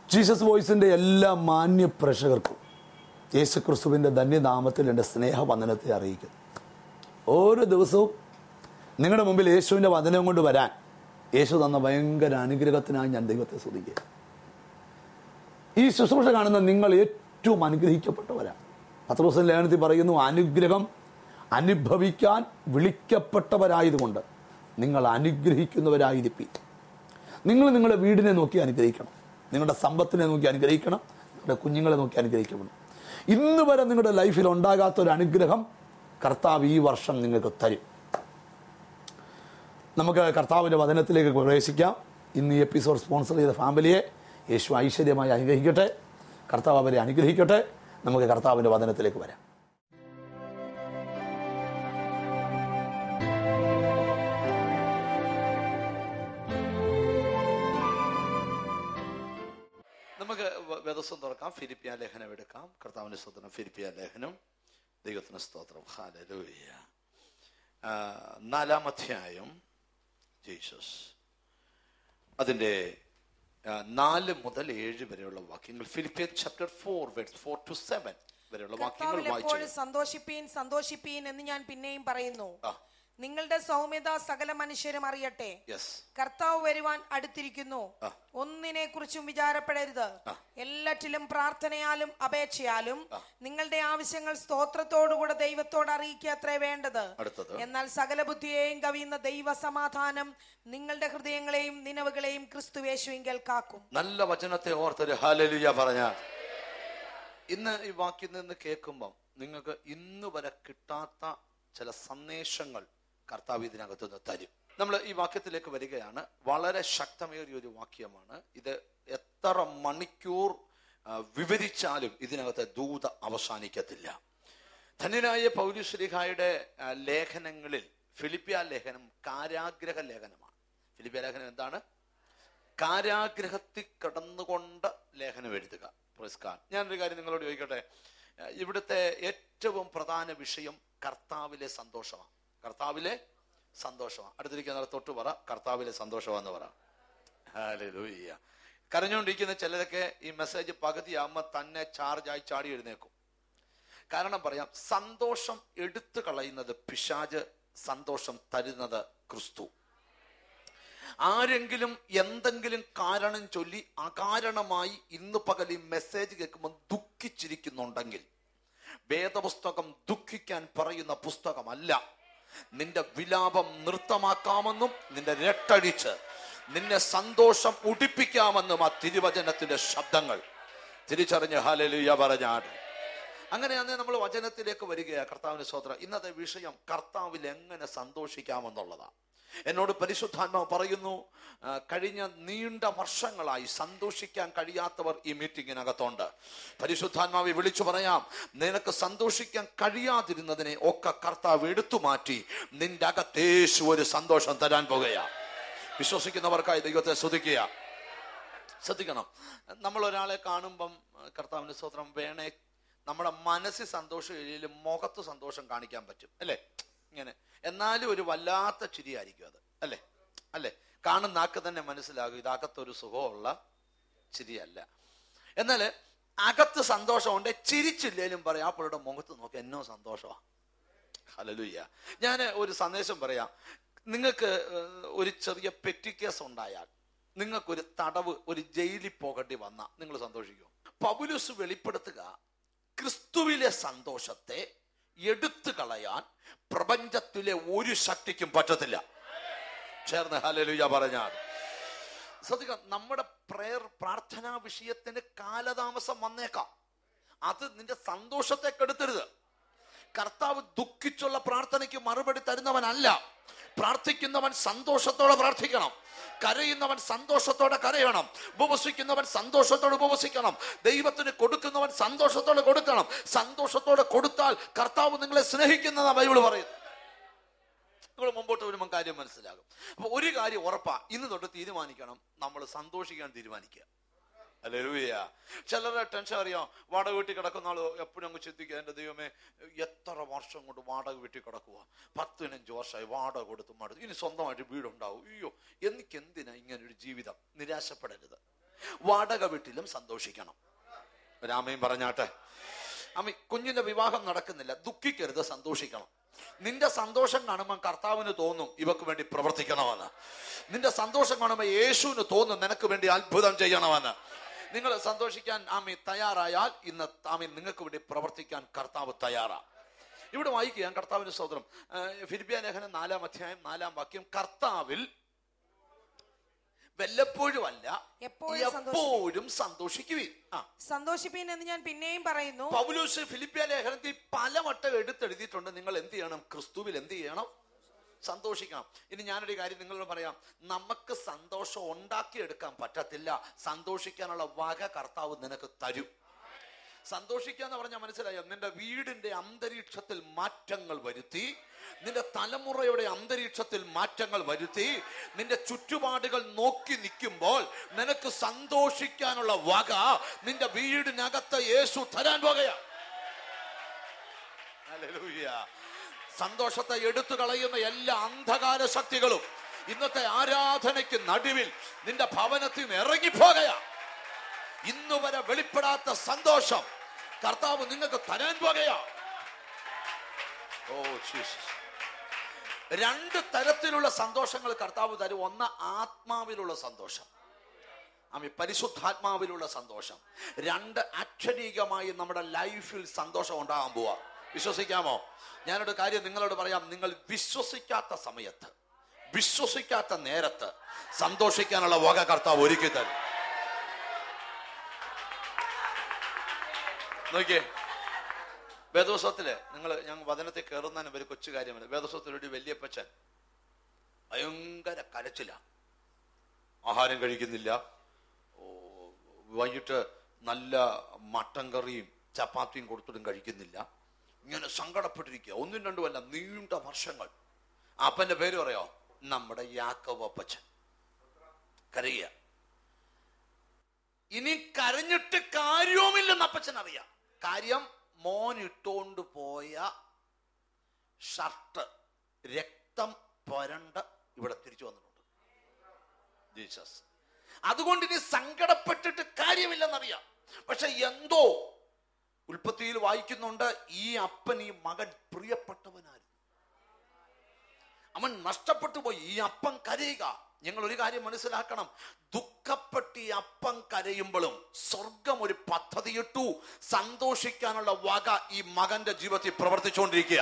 Jesus വോയിസിന്റെ എല്ലാ മാന്യ പ്രേക്ഷകർക്കും യേശു ക്രിസ്തുവിന്റെ ധന്യനാമത്തിൽ എൻ്റെ സ്നേഹവന്ദനത്തെ അറിയിക്കുന്നു ഓരോ ദിവസവും നിങ്ങളുടെ മുമ്പിൽ യേശുവിന്റെ വചനം കൊണ്ട് വരാൻ യേശു തന്ന ഭയങ്കര അനുഗ്രഹത്തിനായി ഞാൻ ദൈവത്തെ സ്തുതിക്കുക ഈ ശുശ്രൂഷ കാണുന്ന നിങ്ങൾ ഏറ്റവും അനുഗ്രഹിക്കപ്പെട്ടവരാണ് പത്രോസൻ ലേഖനത്തിൽ പറയുന്നു അനുഗ്രഹം അനുഭവിക്കാൻ വിളിക്കപ്പെട്ടവരായതുകൊണ്ട് നിങ്ങൾ അനുഗ്രഹിക്കുന്നവരായിരിക്കും നിങ്ങൾ നിങ്ങളുടെ വീടിനെ നോക്കി അനുഗ്രഹിക്കണം നിങ്ങളുടെ സമ്പത്തിനെ നോക്കി അനുഗ്രഹിക്കണം നിങ്ങളുടെ കുഞ്ഞുങ്ങളെ നോക്കി അനുഗ്രഹിക്കണം ഇന്ന് വരെ നിങ്ങളുടെ ലൈഫിൽ ഉണ്ടാകാത്ത ഒരു അനുഗ്രഹം കർത്താവ് ഈ വർഷം നിങ്ങൾക്ക് തരും നമുക്ക് കർത്താവിൻ്റെ വചനത്തിലേക്ക് പ്രവേശിക്കാം ഇന്ന് ഈ എപ്പിസോഡ് സ്പോൺസർ ചെയ്ത ഫാമിലിയെ യേശു ഐശ്വര്യമായി അനുഗ്രഹിക്കട്ടെ കർത്താവ് അവരെ അനുഗ്രഹിക്കട്ടെ നമുക്ക് കർത്താവിൻ്റെ വചനത്തിലേക്ക് വരാം നമുക്ക് വ- വേദസ്വം തുറക്കാം ഫിലിപ്പിയ ലേഖനം എടുക്കാം കർത്താവിന്റെ സ്തോത്രം ഫിലിപ്പിയ ലേഖനം ദൈവത്തിന് സ്തോത്രം ഹാലലൂയ ആ, നാലാം അധ്യായം ജീസസ് അതിന്റെ ആ, നാല് മുതൽ ഏഴ് വരെയുള്ള വാക്യങ്ങൾ ഫിലിപ്പിയ chapter four words four to seven വരെയുള്ള വാക്യങ്ങൾ കർത്താവിൽ വായിച്ചു എപ്പോഴും സന്തോഷിപ്പീൻ സന്തോഷിപ്പീൻ എന്ന് ഞാൻ പിന്നെയും പറയുന്നു ആ. നിങ്ങളുടെ സൗമ്യത സകല മനുഷ്യരും അറിയട്ടെ യെസ് കർത്താവ് വരുവാൻ അടുത്തിരിക്കുന്നു ആ. ഒന്നിനെ കുറിച്ചും വിചാരപ്പെടരുത് എല്ലാറ്റിലും പ്രാർത്ഥനയാലും അപേക്ഷയാലും നിങ്ങളുടെ ആവശ്യങ്ങൾ സ്തോത്രത്തോടുകൂടെ ദൈവത്തോട് അറിയിക്കുക അത്രേ വേണ്ടത് അടുത്തത് എന്നാൽ സകല ബുദ്ധിയെയും കവിയുന്ന ദൈവ സമാധാനം നിങ്ങളുടെ ഹൃദയങ്ങളെയും നിലവുകളെയും ക്രിസ്തുവേശുവിങ്കൽ കാക്കും നല്ല വചനത്തെ ഓർത്തൊരു ഹാലലുയ പറഞ്ഞാൽ ഇന്ന് ഈ വാക്യം നിന്ന് കേൾക്കുമ്പം നിങ്ങൾക്ക് ഇന്ന് വരെ കിട്ടാത്ത ചില സന്ദേശങ്ങൾ കർത്താവ് ഇതിനകത്ത് നിന്ന് തരും നമ്മൾ ഈ വാക്യത്തിലേക്ക് വരികയാണ് വളരെ ശക്തമേറിയ ഒരു വാക്യമാണ് ഇത് എത്ര മണിക്കൂർ ആ, വിവരിച്ചാലും ഇതിനകത്തെ ദൂത അവസാനിക്കത്തില്ല ധന്യനായ പൗലുശ്രീഹായുടെ ആ, ലേഖനങ്ങളിൽ ഫിലിപ്പിയ ലേഖനം കാരാഗ്രഹ ലേഖനമാണ് ഫിലിപ്പിയ ലേഖനം എന്താണ് കാരാഗ്രഹത്തിൽ കിടന്നുകൊണ്ട് ലേഖനം എഴുതുക പുരസ്കാർ ഞാനൊരു കാര്യം നിങ്ങളോട് ചോദിക്കട്ടെ ഏഹ് ഇവിടുത്തെ ഏറ്റവും പ്രധാന വിഷയം കർത്താവിലെ സന്തോഷമാണ് കർത്താവിലെ സന്തോഷമാണ് അടുത്തിരിക്കുന്ന തൊട്ട് പറ കർത്താവിലെ സന്തോഷമാന്ന് പറ ഹല്ലേലൂയ കരഞ്ഞുകൊണ്ടിരിക്കുന്ന ചിലരൊക്കെ ഈ മെസ്സേജ് പകുതിയാകുമ്പോൾ തന്നെ ചാർജായി ചാടി എഴുന്നേക്കും കാരണം പറയാം സന്തോഷം എടുത്തു കളയുന്നത് പിശാജ് സന്തോഷം തരുന്നത് ക്രിസ്തു ആരെങ്കിലും എന്തെങ്കിലും കാരണം ചൊല്ലി അകാരണമായി ഇന്ന് പകൽ ഈ മെസ്സേജ് കേൾക്കുമ്പോൾ ദുഃഖിച്ചിരിക്കുന്നുണ്ടെങ്കിൽ വേദപുസ്തകം ദുഃഖിക്കാൻ പറയുന്ന പുസ്തകമല്ല നിന്റെ വിലാപം നൃത്തമാക്കാമെന്നും നിന്റെ രട്ടടിച്ച് നിന്നെ സന്തോഷം ഉടിപ്പിക്കാമെന്നും ആ തിരുവചനത്തിന്റെ ശബ്ദങ്ങൾ തിരിച്ചറിഞ്ഞ് ഹാലലുയ പറഞ്ഞാട് അങ്ങനെയാന്ന് നമ്മൾ വചനത്തിലേക്ക് വരികയാണ് കർത്താവിന് സ്വോത്രം ഇന്നത്തെ വിഷയം കർത്താവിൽ എങ്ങനെ സന്തോഷിക്കാമെന്നുള്ളതാണ് എന്നോട് പരിശുദ്ധാത്മാവ് പറയുന്നു ആ, കഴിഞ്ഞ നീണ്ട വർഷങ്ങളായി സന്തോഷിക്കാൻ കഴിയാത്തവർ ഈ മീറ്റിങ്ങിനകത്തുണ്ട് പരിശുദ്ധാത്മാവെ വിളിച്ചു പറയാം നിനക്ക് സന്തോഷിക്കാൻ കഴിയാതിരുന്നതിനെ ഒക്കെ കർത്താവ് എടുത്തു മാറ്റി നിന്റെ അകത്തേശു ഒരു സന്തോഷം തരാൻ പോകുകയാ വിശ്വസിക്കുന്നവർക്കായി ദൈവത്തെ സ്തുതിക്കുക ശ്രദ്ധിക്കണം നമ്മൾ ഒരാളെ കാണുമ്പം കർത്താവിന്റെ സ്തോത്രം വേണേ നമ്മുടെ മനസ്സിൽ സന്തോഷം ഇല്ലെങ്കിലും മുഖത്ത് സന്തോഷം കാണിക്കാൻ പറ്റും അല്ലേ ഇങ്ങനെ എന്നാലും ഒരു വല്ലാത്ത ചിരിയായിരിക്കും അത് അല്ലേ അല്ലേ കാണുന്ന നാക്ക് തന്നെ മനസ്സിലാകും ഇതകത്തൊരു സുഖമുള്ള ചിരിയല്ല എന്നാൽ അകത്ത് സന്തോഷമുണ്ട് ചിരിച്ചില്ലേലും പറയാം അപ്പോഴുടെ മുഖത്ത് നോക്കി എന്നോ സന്തോഷമാണ് ഹലലുയ്യ ഞാൻ ഒരു സന്ദേശം പറയാം നിങ്ങൾക്ക് ഏഹ്, ഒരു ചെറിയ പെറ്റി കേസ് ഉണ്ടായാൽ നിങ്ങൾക്കൊരു തടവ് ഒരു ജയിലിൽ പോകേണ്ടി വന്ന നിങ്ങൾ സന്തോഷിക്കും പൗലുസ് വെളിപ്പെടുത്തുക ക്രിസ്തുവിലെ സന്തോഷത്തെ എടുത്തു കളയാൻ പ്രപഞ്ചത്തിലെ ഒരു ശക്തിക്കും പറ്റത്തില്ല ചേർന്ന് ഹലലുയ പറഞ്ഞാൽ ശ്രദ്ധിക്കാം നമ്മുടെ പ്രയർ പ്രാർത്ഥനാ വിഷയത്തിന് കാലതാമസം വന്നേക്കാം അത് നിന്റെ സന്തോഷത്തെ കെടുത്തരുത് കർത്താവ് ദുഃഖിച്ചുള്ള പ്രാർത്ഥനയ്ക്ക് മറുപടി തരുന്നവനല്ല പ്രാർത്ഥിക്കുന്നവൻ സന്തോഷത്തോടെ പ്രാർത്ഥിക്കണം കരയുന്നവൻ സന്തോഷത്തോടെ കരയണം ഉപവസിക്കുന്നവൻ സന്തോഷത്തോടെ ഉപവസിക്കണം ദൈവത്തിന് കൊടുക്കുന്നവൻ സന്തോഷത്തോടെ കൊടുക്കണം സന്തോഷത്തോടെ കൊടുത്താൽ കർത്താവ് നിങ്ങളെ സ്നേഹിക്കുന്നതാ ബൈബിൾ പറയുന്നു നിങ്ങൾ മുമ്പോട്ട് വരുമ്പോൾ കാര്യം മനസ്സിലാകും അപ്പൊ ഒരു കാര്യം ഉറപ്പാ ഇന്ന് തൊട്ട് തീരുമാനിക്കണം നമ്മൾ സന്തോഷിക്കാൻ തീരുമാനിക്കുക അല്ലേ രൂപയാ ചിലരുടെ ടെൻഷൻ അറിയാം വാടക വീട്ടിൽ കിടക്കുന്ന ആള് എപ്പോഴും അങ്ങ് ചിന്തിക്കുക എൻ്റെ ദൈവമേ എത്ര വർഷം കൊണ്ട് വാടക വീട്ടിൽ കിടക്കുക പത്തിനഞ്ച് വർഷമായി വാടക കൊടുത്ത് മടുത്തു ഇനി സ്വന്തമായിട്ട് വീടുണ്ടാവും അയ്യോ എനിക്ക് എന്തിനാ ഇങ്ങനെ ഒരു ജീവിതം നിരാശപ്പെടരുത് വാടക വീട്ടിലും സന്തോഷിക്കണം രാമയും പറഞ്ഞാട്ടെ അമ്മ കുഞ്ഞിന്റെ വിവാഹം നടക്കുന്നില്ല ദുഃഖിക്കരുത് സന്തോഷിക്കണം നിന്റെ സന്തോഷം കാണുമ്പോൾ കർത്താവിന് തോന്നും ഇവക്ക് വേണ്ടി പ്രവർത്തിക്കണമെന്ന് നിന്റെ സന്തോഷം കാണുമ്പോൾ യേശുവിന് തോന്നും നിനക്ക് വേണ്ടി അത്ഭുതം ചെയ്യണമെന്ന് നിങ്ങൾ സന്തോഷിക്കാൻ ആമി തയ്യാറായാൽ ഇന്ന് ആമി നിങ്ങൾക്ക് വേണ്ടി പ്രവർത്തിക്കാൻ കർത്താവ് തയ്യാറാ ഇവിടെ വായിക്കുക കർത്താവിന്റെ സോദരം ഫിലിപ്പിയ ലേഖനം നാലാം അധ്യായം നാലാം വാക്യം കർത്താവിൽ വല്ലപ്പോഴും അല്ല എപ്പോഴും എപ്പോഴും സന്തോഷിക്കുവിൻ ആ സന്തോഷിപ്പീൻ എന്ന് ഞാൻ പിന്നെയും പറയുന്നു പൗലൂസ് ഫിലിപ്പിയ ലേഖനത്തിൽ പലവട്ടം എടുത്തെഴുതിയിട്ടുണ്ട് നിങ്ങൾ എന്ത് ചെയ്യണം ക്രിസ്തുവിൽ എന്ത് ചെയ്യണം സന്തോഷിക്കണം ഇനി ഞാനൊരു കാര്യം നിങ്ങളോട് പറയാം നമുക്ക് സന്തോഷം ഉണ്ടാക്കിയെടുക്കാൻ പറ്റത്തില്ല സന്തോഷിക്കാനുള്ള വക കർത്താവ് നിനക്ക് തരും സന്തോഷിക്കുക എന്ന് പറഞ്ഞാൽ മനസ്സിലായോ നിന്റെ വീടിന്റെ അന്തരീക്ഷത്തിൽ മാറ്റങ്ങൾ വരുത്തി നിന്റെ തലമുറയുടെ അന്തരീക്ഷത്തിൽ മാറ്റങ്ങൾ വരുത്തി നിന്റെ ചുറ്റുപാടുകൾ നോക്കി നിൽക്കുമ്പോൾ നിനക്ക് സന്തോഷിക്കാനുള്ള വക നിന്റെ വീടിനകത്ത് യേശു തരാൻ പോകുകയാ ഹല്ലേലൂയ. സന്തോഷത്തെ എടുത്തു കളയുന്ന എല്ലാ അന്ധകാര ശക്തികളും ഇന്നത്തെ ആരാധനയ്ക്ക് നടുവിൽ നിന്റെ ഭവനത്തിൽ നിന്ന് ഇറങ്ങിപ്പോകയാ ഇന്നു വരെ വെളിപ്പെടാത്ത സന്തോഷം കർത്താവ് നിങ്ങൾക്ക് തരാൻ പോകുകയാ ഓ ജീസസ് രണ്ട് തരത്തിലുള്ള സന്തോഷങ്ങൾ കർത്താവ് തരും ഒന്ന് ആത്മാവിലുള്ള സന്തോഷം ആമി പരിശുദ്ധാത്മാവിലുള്ള സന്തോഷം രണ്ട് അക്ഷരീകമായി നമ്മുടെ ലൈഫിൽ സന്തോഷം ഉണ്ടാകാൻ പോവാ വിശ്വസിക്കാമോ ഞാനൊരു കാര്യം നിങ്ങളോട് പറയാം നിങ്ങൾ വിശ്വസിക്കാത്ത സമയത്ത് വിശ്വസിക്കാത്ത നേരത്ത് സന്തോഷിക്കാനുള്ള വക കർത്താവ് ഒരുക്കി തരും നോക്കിയേ വേദോത്സവത്തില് നിങ്ങൾ ഞങ്ങൾ വചനത്തിൽ കയറുന്നതിന് ഒരു കൊച്ചു കാര്യമല്ല വേദോത്സവത്തിൽ ഒരു വലിയപ്പച്ചൻ ഭയങ്കര കരച്ചില ആഹാരം കഴിക്കുന്നില്ല ഓ, വൈകിട്ട് നല്ല മട്ടൻ കറിയും ചപ്പാത്തിയും കൊടുത്തിട്ടും കഴിക്കുന്നില്ല ഇങ്ങനെ സങ്കടപ്പെട്ടിരിക്കുക ഒന്നും രണ്ടുമല്ല നീണ്ട വർഷങ്ങൾ ആ അപ്പന്റെ പേര് പറയോ നമ്മുടെ യാക്കോബ് അപ്പച്ചൻ കരയുക ഇനി കരഞ്ഞിട്ട് കാര്യവുമില്ലെന്ന് അപ്പച്ചൻ അറിയാം കാര്യം മോൻ ഇട്ടുകൊണ്ട് പോയ ഷർട്ട് രക്തം പുരണ്ട് ഇവിടെ തിരിച്ചു വന്നിട്ടുണ്ട് ജീസസ് അതുകൊണ്ട് ഇനി സങ്കടപ്പെട്ടിട്ട് കാര്യമില്ലെന്നറിയാം പക്ഷെ എന്തോ ഉൽപ്പത്തിയിൽ വായിക്കുന്നുണ്ട് ഈ അപ്പൻ ഈ മകൻ പ്രിയപ്പെട്ടവനായിരുന്നു അവൻ നഷ്ടപ്പെട്ടു പോയി ഈ അപ്പം കരയുക ഞങ്ങൾ ഒരു കാര്യം മനസ്സിലാക്കണം ദുഃഖപ്പെട്ട് ഈ അപ്പം കരയുമ്പോഴും സ്വർഗം ഒരു പദ്ധതിയിട്ടു സന്തോഷിക്കാനുള്ള വക ഈ മകന്റെ ജീവിതത്തിൽ പ്രവർത്തിച്ചുകൊണ്ടിരിക്കുക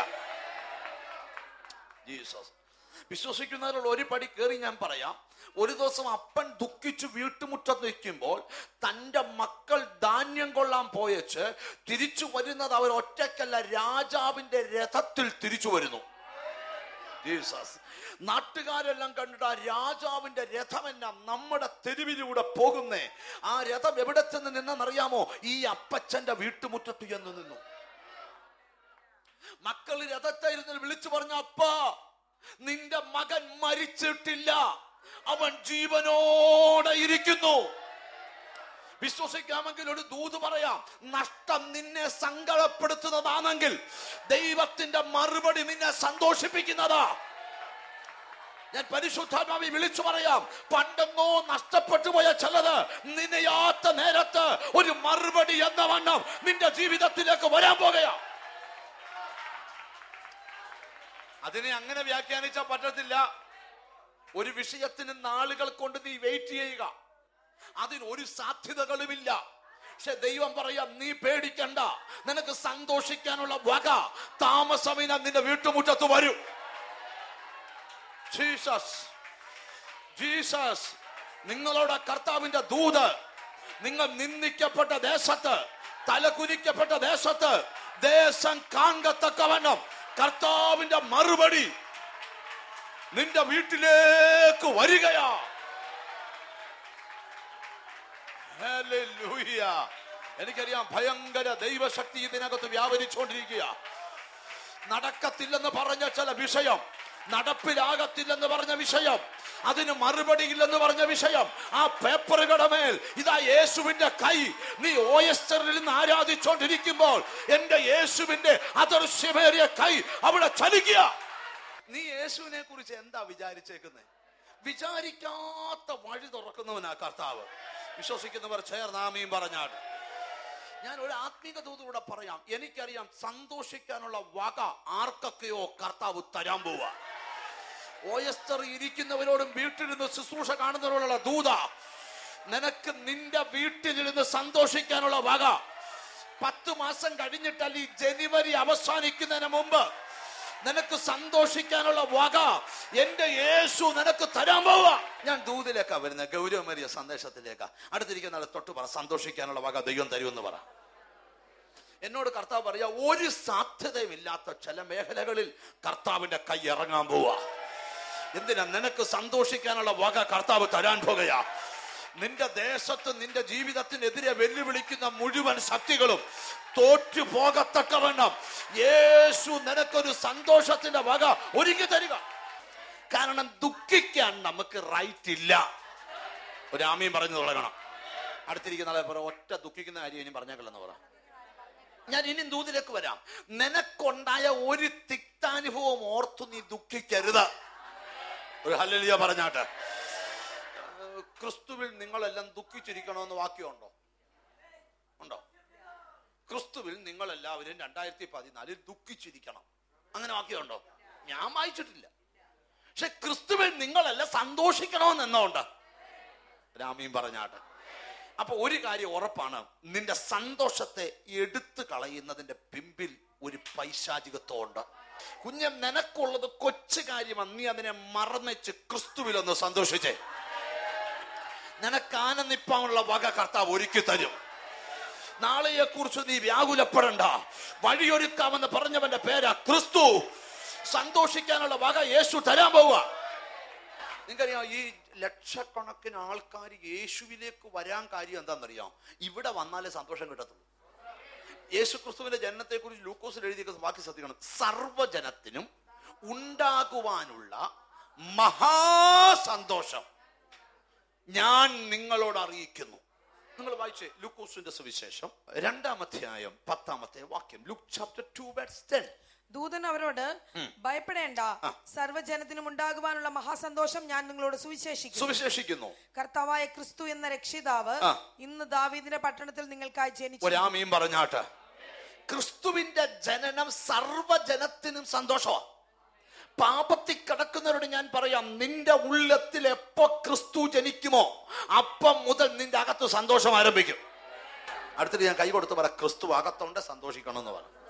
ജീസസ് വിശ്വസിക്കുന്നതിലുള്ള ഒരു പടി കയറി ഞാൻ പറയാം ഒരു ദിവസം അപ്പൻ ദുഃഖിച്ചു വീട്ടുമുറ്റത്ത് നിൽക്കുമ്പോൾ തന്റെ മക്കൾ ധാന്യം കൊള്ളാൻ പോയച്ച് തിരിച്ചു വരുന്നത് അവർ ഒറ്റയ്ക്കല്ല രാജാവിന്റെ രഥത്തിൽ തിരിച്ചു വരുന്നു ജീസസ് നാട്ടുകാരെല്ലാം കണ്ടിട്ട് ആ രാജാവിന്റെ രഥം എന്നാ നമ്മുടെ തെരുവിലൂടെ പോകുന്നേ ആ രഥം എവിടെ ചെന്ന് നിന്നെന്നറിയാമോ ഈ അപ്പച്ചന്റെ വീട്ടുമുറ്റത്ത് ചെന്ന് നിന്നു മക്കൾ രഥത്തെ ഇരുന്ന് വിളിച്ചു പറഞ്ഞ അപ്പാ നിന്റെ മകൻ മരിച്ചിട്ടില്ല അവൻ ജീവനോടെ ഇരിക്കുന്നു വിശ്വസിക്കാമെങ്കിൽ ഒരു ദൂത് പറയാം നഷ്ടം നിന്നെ സങ്കടപ്പെടുത്തുന്നതാണെങ്കിൽ ദൈവത്തിന്റെ മറുപടി നിന്നെ സന്തോഷിപ്പിക്കുന്നതാ ഞാൻ പരിശുദ്ധാത്മാവി വിളിച്ചു പറയാം പണ്ടെന്നോ നഷ്ടപ്പെട്ടു പോയ ചിലത് നിന്നയാത്ത നേരത്ത് ഒരു മറുപടി എന്ന വണ്ണം നിന്റെ ജീവിതത്തിലേക്ക് വരാൻ പോകുകയാ അതിനെ അങ്ങനെ വ്യാഖ്യാനിച്ചാൽ പറ്റത്തില്ല ഒരു വിഷയത്തിന് നാളുകൾ കൊണ്ട് നീ വെയിറ്റ് ചെയ്യുക അതിന് ഒരു സാധ്യതകളുമില്ല പക്ഷെ ദൈവം പറയാം നീ പേടിക്കണ്ട നിനക്ക് സന്തോഷിക്കാനുള്ള വക താമസമിന നിന്റെ വീട്ടുമുറ്റത്ത് വരും ജീസസ് ജീസസ് നിങ്ങളുടെ കർത്താവിന്റെ ദൂത് നിങ്ങൾ നിന്ദിക്കപ്പെട്ട ദേശത്ത് തലകുനിക്കപ്പെട്ട ദേശത്ത് ദേശം കാണത്തക്കവണ്ണം കർത്താവിന്റെ മറുപടി നിന്റെ വീട്ടിലേക്ക് വരികയാ ഹല്ലേലൂയ. എനിക്കറിയാം ഭയങ്കര ദൈവശക്തി ഇതിനകത്ത് വ്യാപരിച്ചുകൊണ്ടിരിക്കുക നടക്കത്തില്ലെന്ന് പറഞ്ഞ ചില വിഷയം നടപ്പിലാകത്തില്ലെന്ന് പറഞ്ഞ വിഷയം അതിന് മറുപടി ഇല്ലെന്ന് പറഞ്ഞ വിഷയം ആ പേപ്പറുകളുടെ മേൽ ഇതാ യേശുവിന്റെ കൈ നീ ഓയസ്റ്ററിൽ നിന്ന് ആരാധിച്ചുകൊണ്ടിരിക്കുമ്പോൾ എന്റെ യേശുവിന്റെ അദൃശ്യമേറിയ കൈ അവിടെ ചലിക്കുക നീ യേശുവിനെ കുറിച്ച് എന്താ വിചാരിച്ചേക്കുന്നത് വിചാരിക്കാത്ത വഴി തുറക്കുന്നവനാ കർത്താവ് വിശ്വസിക്കുന്നവർ ചേർന്നാമീം പറഞ്ഞാട്ട് ഞാൻ ഒരു ആത്മീക ദൂതൂടെ പറയാം എനിക്കറിയാം സന്തോഷിക്കാനുള്ള വക ആർക്കൊക്കെയോ കർത്താവ് തരാൻ പോവാ ഓയസ്റ്റർ ഇരിക്കുന്നവരോടും വീട്ടിലിരുന്ന് ശുശ്രൂഷ കാണുന്നവരോടുള്ള ദൂത നിനക്ക് നിന്റെ വീട്ടിലിരുന്ന് സന്തോഷിക്കാനുള്ള വക പത്ത് മാസം കഴിഞ്ഞിട്ടല്ല ഈ ജനുവരി അവസാനിക്കുന്നതിന് മുമ്പ് നിനക്ക് സന്തോഷിക്കാനുള്ള വക എന്റെ യേശു നിനക്ക് തരാൻ പോവാ ഞാൻ ദൂതിലേക്കാ വരുന്നത് ഗൗരവമേറിയ സന്ദേശത്തിലേക്കാ അടുത്തിരിക്കുന്ന ആളെ തൊട്ട് പറ സന്തോഷിക്കാനുള്ള വക ദൈവം തരുമെന്ന് പറ എന്നോട് കർത്താവ് പറയാ ഒരു സാധ്യതയുമില്ലാത്ത ചില മേഖലകളിൽ കർത്താവിന്റെ കൈ ഇറങ്ങാൻ പോവാ എന്തിനാ നിനക്ക് സന്തോഷിക്കാനുള്ള വക കർത്താവ് തരാൻ പോകുകയാ നിന്റെ ദേശത്ത് നിന്റെ ജീവിതത്തിനെതിരെ വെല്ലുവിളിക്കുന്ന മുഴുവൻ ശക്തികളും തോറ്റു പോകത്തക്കവണ്ണം യേശു നിനക്കൊരു സന്തോഷത്തിന്റെ വക ഒരുക്കി തരിക കാരണം ദുഃഖിക്കാൻ നമുക്ക് റൈറ്റ് ഇല്ല ഒരു ആമയും പറഞ്ഞു തുടങ്ങണം അടുത്തിരിക്കുന്ന ആളെ പറ ഒറ്റ ദുഃഖിക്കുന്ന കാര്യം ഇനി പറഞ്ഞേക്കല്ലെന്ന് പറ ഞാൻ ഇനി ദൂതിലേക്ക് വരാം നിനക്കുണ്ടായ ഒരു തിക്താനുഭവം ഓർത്തു നീ ദുഃഖിക്കരുത് ഒരു ഹല്ലേലൂയ പറഞ്ഞാട്ട് ഏഹ് ക്രിസ്തുവിൽ നിങ്ങളെല്ലാം ദുഃഖിച്ചിരിക്കണമെന്ന് വാക്യമുണ്ടോ ഉണ്ടോ ക്രിസ്തുവിൽ നിങ്ങളെല്ലാവരും രണ്ടായിരത്തി പതിനാലിൽ ദുഃഖിച്ചിരിക്കണം അങ്ങനെ വാക്യമുണ്ടോ ഞാൻ വായിച്ചിട്ടില്ല പക്ഷെ ക്രിസ്തുവിൽ നിങ്ങളെല്ലാം സന്തോഷിക്കണമെന്ന് എന്നുണ്ട് രാമീൻ പറഞ്ഞാട്ട് അപ്പൊ ഒരു കാര്യം ഉറപ്പാണ് നിന്റെ സന്തോഷത്തെ എടുത്തു കളയുന്നതിന്റെ പിമ്പിൽ ഒരു പൈശാചികത്വമുണ്ട് കുഞ്ഞ് നിനക്കുള്ളത് കൊച്ചു കാര്യമാണ് നീ അതിനെ മറന്നേച്ച് ക്രിസ്തുവിലൊന്ന് സന്തോഷിച്ചേ നിനക്ക് ആനന്ദിപ്പാനുള്ള വക കർത്താവ് ഒരുക്കി തരും നാളെയെ കുറിച്ച് നീ വ്യാകുലപ്പെടണ്ട വഴിയൊരുക്കാമെന്ന് പറഞ്ഞവന്റെ പേരാ ക്രിസ്തു സന്തോഷിക്കാനുള്ള വക യേശു തരാൻ പോവുക നിങ്ങൾക്കറിയാം ഈ ലക്ഷക്കണക്കിന് ആൾക്കാർ യേശുവിലേക്ക് വരാൻ കാര്യം എന്താണെന്നറിയാം ഇവിടെ വന്നാലേ സന്തോഷം കിട്ടത്തുള്ളൂ യേശു ക്രിസ്തുവിന്റെ ജനനത്തെ കുറിച്ച് ലൂക്കോസിൽ എഴുതിയ ബാക്കി ശ്രദ്ധിക്കണം സർവജനത്തിനും ഉണ്ടാകുവാനുള്ള മഹാസന്തോഷം ഞാൻ നിങ്ങളോട് അറിയിക്കുന്നു നിങ്ങൾ വായിച്ചേ ലൂക്കോസിന്റെ സുവിശേഷം രണ്ടാം അധ്യായം പത്താമത്തെ വാക്യം Luke chapter two words ten ദൂതൻ അവരോട് ഭയപ്പെടേണ്ട സർവ്വജനത്തിനും ഉണ്ടാകുവാനുള്ള മഹാസന്തോഷം ഞാൻ നിങ്ങളോട് സുവിശേഷിക്കും സുവിശേഷിക്കുന്നു കർത്താവായ ക്രിസ്തു എന്ന രക്ഷിതാവ് ആ. ഇന്ന് ദാവീദിന്റെ പട്ടണത്തിൽ നിങ്ങൾക്കായി ജനിച്ചു ഒരാമയും പറഞ്ഞാട്ട് ക്രിസ്തുവിന്റെ ജനനം സർവജനത്തിനും സന്തോഷമാണ് പാപത്തിൽ കിടക്കുന്നവരോട് ഞാൻ പറയാം നിന്റെ ഉള്ളത്തിൽ എപ്പോ ക്രിസ്തു ജനിക്കുമോ അപ്പം മുതൽ നിന്റെ അകത്ത് സന്തോഷം ആരംഭിക്കും അടുത്തിട്ട് ഞാൻ കൈ കൊടുത്ത് പറ ക്രിസ്തു അകത്തുണ്ട് സന്തോഷിക്കണം എന്ന് പറ